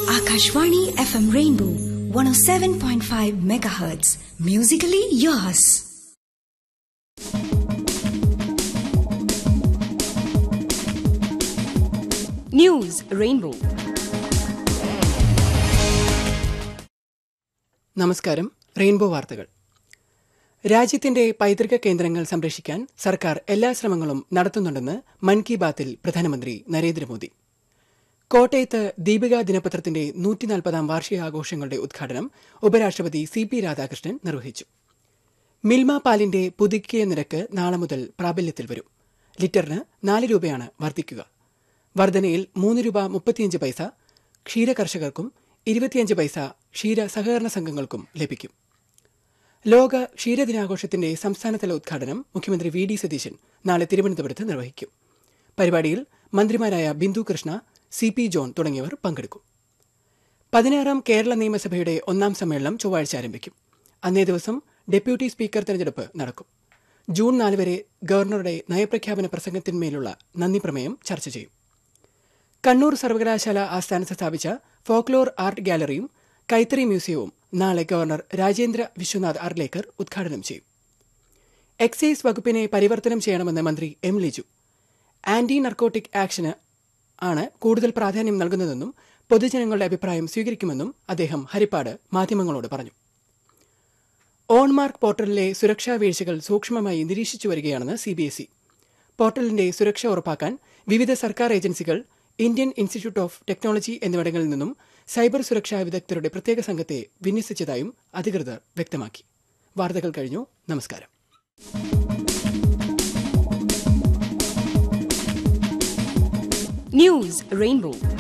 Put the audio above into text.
Akashvani FM Rainbow 107.5 megahertz. Musically yours. News Rainbow. നമസ്കാരം rainbow വാർത്തകൾ രാജ്യത്തിന്റെ പൈതൃക കേന്ദ്രങ്ങൾ സംരക്ഷിക്കാൻ സർക്കാർ എല്ലാ ശ്രമങ്ങളും നടത്തുന്നുണ്ടെന്ന് മൻ കി ബാത്തിൽ പ്രധാനമന്ത്രി നരേന്ദ്രമോദി കോട്ടയത്ത് ദീപിക ദിനപത്രത്തിന്റെ നൂറ്റിനാൽപ്പതാം വാർഷികാഘോഷങ്ങളുടെ ഉദ്ഘാടനം ഉപരാഷ്ട്രപതി സി പി രാധാകൃഷ്ണൻ നിർവഹിച്ചു മിൽമ പാലിന്റെ പുതുക്കിയ നിരക്ക് നാളെ മുതൽ പ്രാബല്യത്തിൽ വരും ലിറ്ററിന് നാല് രൂപയാണ് വർദ്ധിക്കുക വർധനയിൽ മൂന്ന് രൂപ മുപ്പത്തിയഞ്ച് പൈസ ക്ഷീര കർഷകർക്കും ഇരുപത്തിയഞ്ച് പൈസ ക്ഷീര സഹകരണ സംഘങ്ങൾക്കും ലഭിക്കും ലോക ക്ഷീരദിനാഘോഷത്തിന്റെ സംസ്ഥാനതല ഉദ്ഘാടനം മുഖ്യമന്ത്രി വി ഡി സതീശൻ നാളെ തിരുവനന്തപുരത്ത് നിർവഹിക്കും പരിപാടിയിൽ മന്ത്രിമാരായ ബിന്ദു കൃഷ്ണ സി പി ജോൺ തുടങ്ങിയവർ പങ്കെടുക്കും പതിനാറാം കേരള നിയമസഭയുടെ ഒന്നാം സമ്മേളനം ചൊവ്വാഴ്ച ആരംഭിക്കും അന്നേ ദിവസം ഡെപ്യൂട്ടി സ്പീക്കർ തെരഞ്ഞെടുപ്പ് നടക്കും ജൂൺ നാല് വരെ ഗവർണറുടെ നയപ്രഖ്യാപന പ്രസംഗത്തിന്മേലുള്ള നന്ദി പ്രമേയം ചർച്ച ചെയ്യും കണ്ണൂർ സർവകലാശാല ആസ്ഥാനത്ത് സ്ഥാപിച്ച ഫോക്ലോർ ആർട്ട് ഗാലറിയും കൈത്തറി മ്യൂസിയവും നാളെ ഗവർണർ രാജേന്ദ്ര വിശ്വനാഥ് അർലേക്കർ ഉദ്ഘാടനം ചെയ്യും എക്സൈസ് വകുപ്പിനെ പരിവർത്തനം ചെയ്യണമെന്ന് മന്ത്രി എം ലിജു ആന്റി നർക്കോട്ടിക് ആക്ഷന് ആണ് കൂടുതൽ പ്രാധാന്യം നൽകുന്നതെന്നും പൊതുജനങ്ങളുടെ അഭിപ്രായം സ്വീകരിക്കുമെന്നും അദ്ദേഹം ഹരിപ്പാട് മാധ്യമങ്ങളോട് പറഞ്ഞു ഓൺമാർക്ക് പോർട്ടലിലെ സുരക്ഷാ വീഴ്ചകൾ സൂക്ഷ്മമായി നിരീക്ഷിച്ചു വരികയാണെന്ന് സി ബി എസ് ഇ പോർട്ടലിന്റെ സുരക്ഷ ഉറപ്പാക്കാൻ വിവിധ സർക്കാർ ഏജൻസികൾ ഇന്ത്യൻ ഇൻസ്റ്റിറ്റ്യൂട്ട് ഓഫ് ടെക്നോളജി എന്നിവിടങ്ങളിൽ നിന്നും സൈബർ സുരക്ഷാ വിദഗ്ധരുടെ പ്രത്യേക സംഘത്തെ വിന്യസിച്ചതായും അധികൃതർ വ്യക്തമാക്കി വാർത്തകൾ കഴിഞ്ഞു നമസ്കാരം News Rainbow.